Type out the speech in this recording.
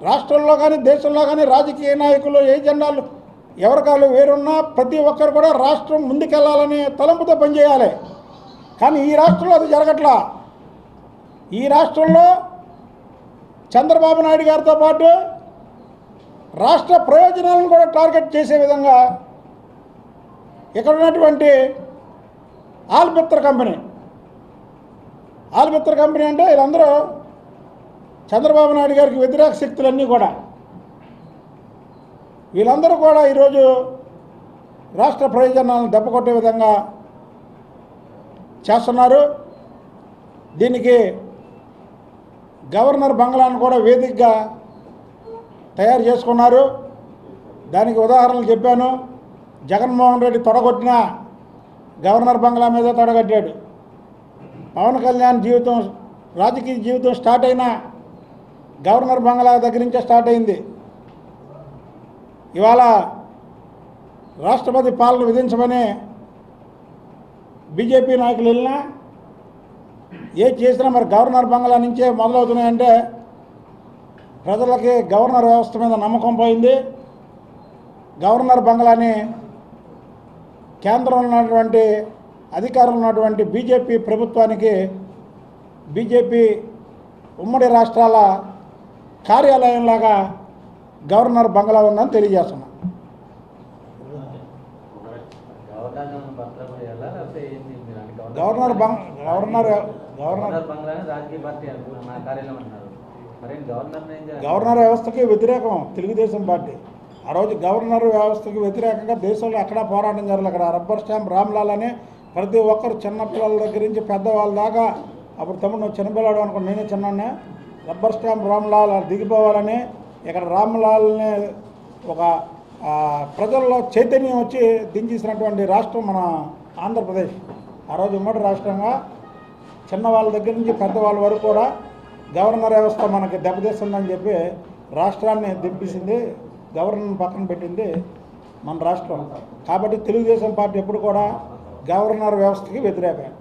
రాష్ట్రంలో కానీ దేశంలో కానీ రాజకీయ నాయకులు ఏ జెండాలు ఎవరికాలు వేరున్నా ప్రతి ఒక్కరు కూడా రాష్ట్రం ముందుకెళ్లాలనే తలంపుతో పనిచేయాలి కానీ ఈ రాష్ట్రంలో అది జరగట్లా ఈ రాష్ట్రంలో చంద్రబాబు నాయుడు గారితో పాటు రాష్ట్ర ప్రయోజనాలను కూడా టార్గెట్ చేసే విధంగా ఇక్కడ ఉన్నటువంటి ఆల్బిత్తర్ కంపెనీ ఆల్బిత్తర్ కంపెనీ అంటే వీళ్ళందరూ చంద్రబాబు నాయుడు గారికి వ్యతిరేక శక్తులన్నీ కూడా వీళ్ళందరూ కూడా ఈరోజు రాష్ట్ర ప్రయోజనాలను దెబ్బకొట్టే విధంగా చేస్తున్నారు దీనికి గవర్నర్ బంగ్లాను కూడా వేదికగా తయారు చేసుకున్నారు దానికి ఉదాహరణలు చెప్పాను జగన్మోహన్ రెడ్డి తొడగొట్టిన గవర్నర్ బంగ్లా మీద తొడగట్టాడు పవన్ కళ్యాణ్ జీవితం రాజకీయ జీవితం స్టార్ట్ అయిన గవర్నర్ బంగ్లా దగ్గర నుంచే స్టార్ట్ అయింది ఇవాళ రాష్ట్రపతి పాలన విధించమని బీజేపీ నాయకులు వెళ్ళినా ఏది చేసినా మరి గవర్నర్ బంగ్లా నుంచే మొదలవుతున్నాయంటే ప్రజలకి గవర్నర్ వ్యవస్థ మీద నమ్మకం పోయింది గవర్నర్ బంగ్లాని కేంద్రంలో ఉన్నటువంటి అధికారంలో ఉన్నటువంటి బీజేపీ ప్రభుత్వానికి బీజేపీ ఉమ్మడి రాష్ట్రాల కార్యాలయంలాగా గవర్నర్ బంగ్లా ఉందని తెలియజేస్తున్నా గవర్నర్ పత్రం వేయాలా లేకపోతే ఏంది మీరు అంటే గవర్నర్ బంగ్ గవర్నర్ గవర్నర్ గవర్నర్ బంగ్లాని రాజకీయ పార్టీ అనుకున్నారు మన కార్యాలయం అంటున్నారు మరి గవర్నర్ ఏం చేయాలి గవర్నర్ వ్యవస్థకి వ్యతిరేకం తెలుగుదేశం పార్టీ ఆ రోజు గవర్నర్ వ్యవస్థకి వ్యతిరేకంగా దేశంలో ఎక్కడా పోరాటం జరగలేదు అక్కడ రబ్బర్ స్టాంప్ రామ్లాల్ అని ప్రతి ఒక్కరు చిన్నపిల్లల దగ్గర నుంచి పెద్దవాళ్ళ దాకా అప్పుడు తమ్ముడు నువ్వు చిన్నపిల్లాడు అనుకో నేనే చిన్ననే రబ్బర్ స్టాంప్ రామ్లాల్ దిగిపోవాలని ఇక్కడ రామ్లాల్ని ఒక ఆ, ప్రజల్లో చైతన్యం వచ్చి దించేసినటువంటి రాష్ట్రం మన ఆంధ్రప్రదేశ్ ఆ రోజు ఉమ్మడి రాష్ట్రంగా చిన్నవాళ్ళ దగ్గర నుంచి పెద్దవాళ్ళ వరకు కూడా గవర్నర్ వ్యవస్థ మనకి దెబ్బతీస్తుందని చెప్పి రాష్ట్రాన్ని దింపేసింది గవర్నర్ పక్కన పెట్టింది మన రాష్ట్రం కాబట్టి తెలుగుదేశం పార్టీ ఎప్పుడు కూడా గవర్నర్ వ్యవస్థకి వ్యతిరేకం